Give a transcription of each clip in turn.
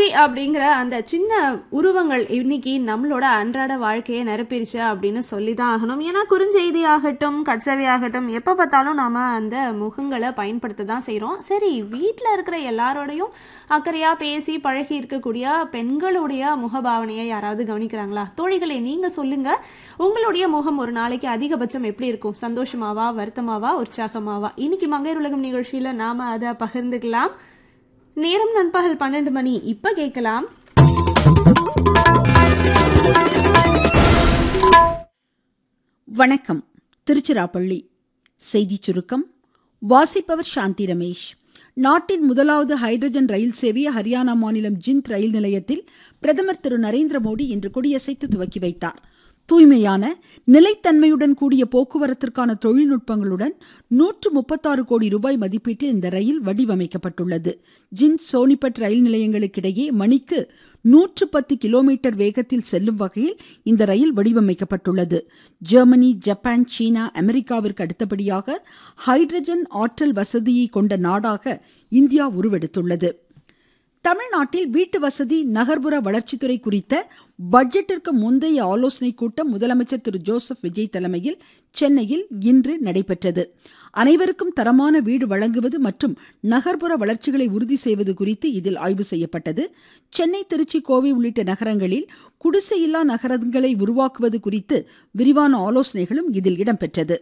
technology அப்படிங்கிற அந்த சின்ன உருவங்கள் இன்னைக்கு நம்மளோட அன்றாட வாழ்க்கையை நிரப்பிருச்சு அப்படின்னு சொல்லி தான் ஆகணும் ஏன்னா குறுஞ்செய்தி ஆகட்டும் கச்சவை ஆகட்டும் எப்போ பார்த்தாலும் நாம அந்த முகங்களை பயன்படுத்த தான் செய்கிறோம் சரி வீட்டில் இருக்கிற எல்லாரோடையும் அக்கறையாக பேசி பழகி இருக்கக்கூடிய பெண்களுடைய முகபாவனையை யாராவது கவனிக்கிறாங்களா தோழிகளே நீங்கள் சொல்லுங்க உங்களுடைய முகம் ஒரு நாளைக்கு அதிகபட்சம் எப்படி இருக்கும் சந்தோஷமாவா வருத்தமாவா உற்சாகமாவா இன்னைக்கு மங்கையர் உலகம் நிகழ்ச்சியில் நாம அதை பகிர்ந்துக்கலாம் நேரம் நண்பகல் பன்னெண்டு மணி இப்ப கேட்கலாம் வணக்கம் திருச்சிராப்பள்ளி செய்திச் சுருக்கம் வாசிப்பவர் சாந்தி ரமேஷ் நாட்டின் முதலாவது ஹைட்ரஜன் ரயில் சேவையை ஹரியானா மாநிலம் ஜிந்த் ரயில் நிலையத்தில் பிரதமர் திரு நரேந்திர மோடி இன்று கொடியசைத்து துவக்கி வைத்தார் தூய்மையான நிலைத்தன்மையுடன் கூடிய போக்குவரத்திற்கான தொழில்நுட்பங்களுடன் நூற்று முப்பத்தாறு கோடி ரூபாய் மதிப்பீட்டில் இந்த ரயில் வடிவமைக்கப்பட்டுள்ளது ஜிந்த் சோனிபட் ரயில் நிலையங்களுக்கிடையே மணிக்கு நூற்று பத்து கிலோமீட்டர் வேகத்தில் செல்லும் வகையில் இந்த ரயில் வடிவமைக்கப்பட்டுள்ளது ஜெர்மனி ஜப்பான் சீனா அமெரிக்காவிற்கு அடுத்தபடியாக ஹைட்ரஜன் ஆற்றல் வசதியை கொண்ட நாடாக இந்தியா உருவெடுத்துள்ளது தமிழ்நாட்டில் வீட்டு வசதி நகர்ப்புற வளர்ச்சித்துறை குறித்த பட்ஜெட்டிற்கு முந்தைய ஆலோசனைக் கூட்டம் முதலமைச்சர் திரு ஜோசப் விஜய் தலைமையில் சென்னையில் இன்று நடைபெற்றது அனைவருக்கும் தரமான வீடு வழங்குவது மற்றும் நகர்ப்புற வளர்ச்சிகளை உறுதி செய்வது குறித்து இதில் ஆய்வு செய்யப்பட்டது சென்னை திருச்சி கோவை உள்ளிட்ட நகரங்களில் குடிசையில்லா நகரங்களை உருவாக்குவது குறித்து விரிவான ஆலோசனைகளும் இதில் இடம்பெற்றது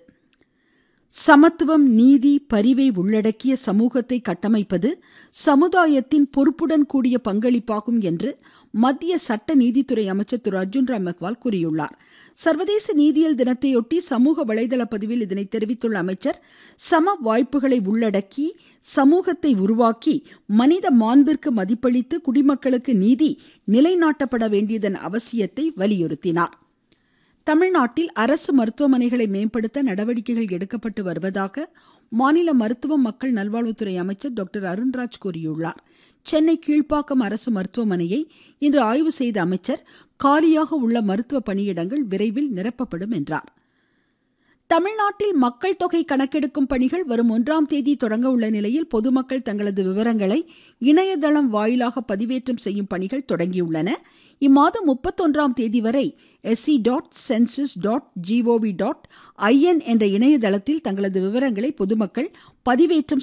சமத்துவம் நீதி பரிவை உள்ளடக்கிய சமூகத்தை கட்டமைப்பது சமுதாயத்தின் பொறுப்புடன் கூடிய பங்களிப்பாகும் என்று மத்திய சட்ட நீதித்துறை அமைச்சர் திரு அர்ஜுன் ராம் மெக்வால் கூறியுள்ளார் சர்வதேச நீதியியல் தினத்தையொட்டி சமூக வலைதள பதிவில் இதனை தெரிவித்துள்ள அமைச்சர் சம வாய்ப்புகளை உள்ளடக்கி சமூகத்தை உருவாக்கி மனித மாண்பிற்கு மதிப்பளித்து குடிமக்களுக்கு நீதி நிலைநாட்டப்பட வேண்டியதன் அவசியத்தை வலியுறுத்தினார் தமிழ்நாட்டில் அரசு மருத்துவமனைகளை மேம்படுத்த நடவடிக்கைகள் எடுக்கப்பட்டு வருவதாக மாநில மருத்துவம் மக்கள் நல்வாழ்வுத்துறை அமைச்சர் டாக்டர் அருண்ராஜ் கூறியுள்ளார் சென்னை கீழ்ப்பாக்கம் அரசு மருத்துவமனையை இன்று ஆய்வு செய்த அமைச்சர் காலியாக உள்ள மருத்துவ பணியிடங்கள் விரைவில் நிரப்பப்படும் என்றார் தமிழ்நாட்டில் மக்கள் தொகை கணக்கெடுக்கும் பணிகள் வரும் ஒன்றாம் தேதி தொடங்க உள்ள நிலையில் பொதுமக்கள் தங்களது விவரங்களை இணையதளம் வாயிலாக பதிவேற்றம் செய்யும் பணிகள் தொடங்கியுள்ளன இம்மாதம் முப்பத்தொன்றாம் தேதி வரை S C dot census dot G O V dot I N என்ற இணையதளத்தில் தங்களது விவரங்களை பொதுமக்கள் பதிவேற்றம்